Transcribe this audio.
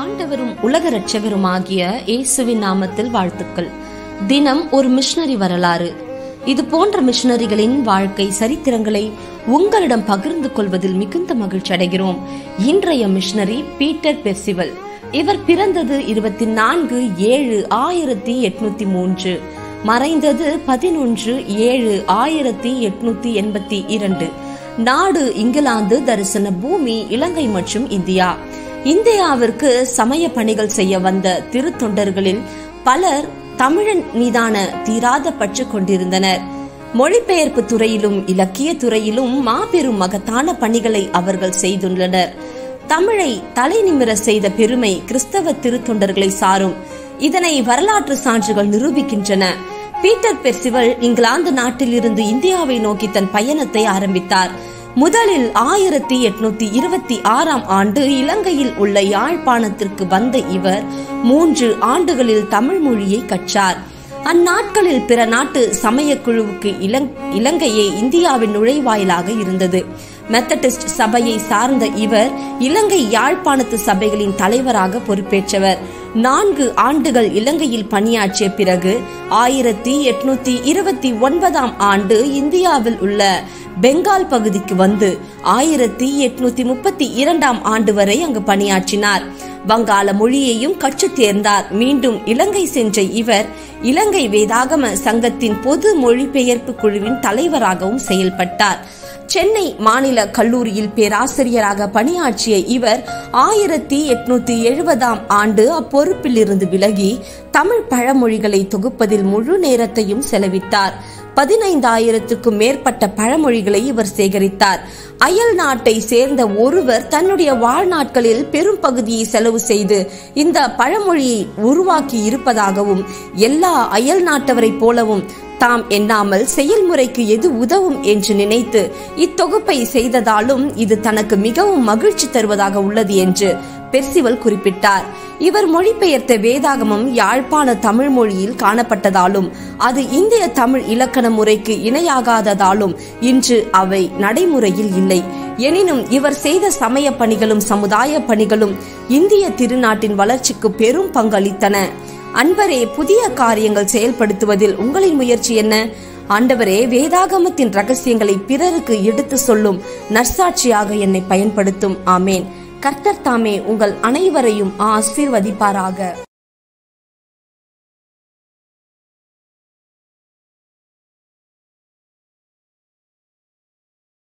ஆண்டவரும் உலக இரட்சகருமாகிய இயேசுவின் நாமத்தில் வாழ்த்துக்கள் தினம் ஒரு மிஷனரி வரலாறு இது போன்ற மிஷனரிகளின் வாழ்க்கை சரித்திரங்களை உங்களிடம் பகிர்ந்து கொள்வதில் மிகுந்த மகிழ்ச்சி அடைகிறோம் இன்றைய மிஷனரி பீட்டர் பெர்சிவல் இவர் பிறந்தது இருபத்தி நான்கு ஏழு ஆயிரத்தி எட்நூத்தி மூன்று மறைந்தது பதினொன்று ஏழு ஆயிரத்தி எட்நூத்தி எண்பத்தி இரண்டு நாடு இங்கிலாந்து தரிசன பூமி இலங்கை மற்றும் இந்தியா இந்தியாவிற்கு சமய பணிகள் செய்ய வந்த திருத்தொண்டர்களில் பலர் தமிழன் மீதான தீராத பற்று கொண்டிருந்தனர் மொழிபெயர்ப்பு துறையிலும் இலக்கிய துறையிலும் மாபெரும் மகத்தான பணிகளை அவர்கள் செய்துள்ளனர் தமிழை தலை நிமிர செய்த பெருமை கிறிஸ்தவ திருத்தொண்டர்களை சாரும் இதனை வரலாற்று சான்றுகள் நிரூபிக்கின்றன பீட்டர் பெர்சிவல் இங்கிலாந்து நாட்டில் இருந்து இந்தியாவை நோக்கி தன் பயணத்தை ஆரம்பித்தார் முதலில் ஆயிரத்தி எட்நூத்தி இருபத்தி ஆறாம் ஆண்டு இலங்கையில் உள்ள யாழ்ப்பாணத்திற்கு வந்த இவர் மூன்று ஆண்டுகளில் தமிழ் மொழியை கற்றார் அந்நாட்களில் பிற நாட்டு சமய குழுவுக்கு இலங்கையே இந்தியாவின் நுழைவாயிலாக இருந்தது மெத்தடிஸ்ட் சபையை சார்ந்த இவர் இலங்கை யாழ்ப்பாணத்து சபைகளின் தலைவராக பொறுப்பேற்றவர் நான்கு ஆண்டுகள் இலங்கையில் பணியாற்றிய பிறகு ஆயிரத்தி எட்நூத்தி இருபத்தி ஒன்பதாம் ஆண்டு இந்தியாவில் உள்ள பெங்கால் பகுதிக்கு வந்து ஆயிரத்தி எட்நூத்தி முப்பத்தி இரண்டாம் ஆண்டு வரை அங்கு பணியாற்றினார் வங்காள மொழியையும் கற்றுத் தேர்ந்தார் மீண்டும் இலங்கை சென்ற இவர் இலங்கை வேதாகம சங்கத்தின் பொது மொழிபெயர்ப்பு குழுவின் தலைவராகவும் செயல்பட்டார் சென்னை மாநில கல்லூரியில் பேராசிரியராக பணியாற்றிய இவர் ஆயிரத்தி எட்நூத்தி எழுபதாம் ஆண்டு அப்பொறுப்பில் இருந்து விலகி தமிழ் பழமொழிகளை தொகுப்பதில் முழு நேரத்தையும் செலவிட்டார் பதினைந்தாயிரத்துக்கும் மேற்பட்ட பழமொழிகளை இவர் சேகரித்தார் அயல் நாட்டை சேர்ந்த ஒருவர் தன்னுடைய வாழ்நாட்களில் பெரும் பகுதியை செலவு செய்து இந்த பழமொழியை உருவாக்கி இருப்பதாகவும் எல்லா அயல் நாட்டவரை போலவும் தாம் எண்ணாமல் செயல்முறைக்கு எது உதவும் என்று நினைத்து இத்தொகுப்பை செய்ததாலும் இது தனக்கு மிகவும் மகிழ்ச்சி தருவதாக உள்ளது என்று பெர்சிவல் குறிப்பிட்டார் இவர் மொழிபெயர்த்த வேதாகமம் யாழ்ப்பாண தமிழ் மொழியில் காணப்பட்டதாலும் அது இந்திய தமிழ் இலக்கண முறைக்கு இணையாகாததாலும் இன்று அவை நடைமுறையில் இல்லை எனினும் இவர் செய்த சமய பணிகளும் சமுதாய பணிகளும் இந்திய திருநாட்டின் வளர்ச்சிக்கு பெரும் பங்களித்தன அன்பரே புதிய காரியங்கள் செயல்படுத்துவதில் உங்களின் முயற்சி என்ன ஆண்டவரே வேதாகமத்தின் ரகசியங்களை பிறருக்கு எடுத்து சொல்லும் நற்சாட்சியாக என்னை பயன்படுத்தும் ஆமேன் கர்த்தர் தாமே உங்கள் அனைவரையும் ஆசீர்வதிப்பாராக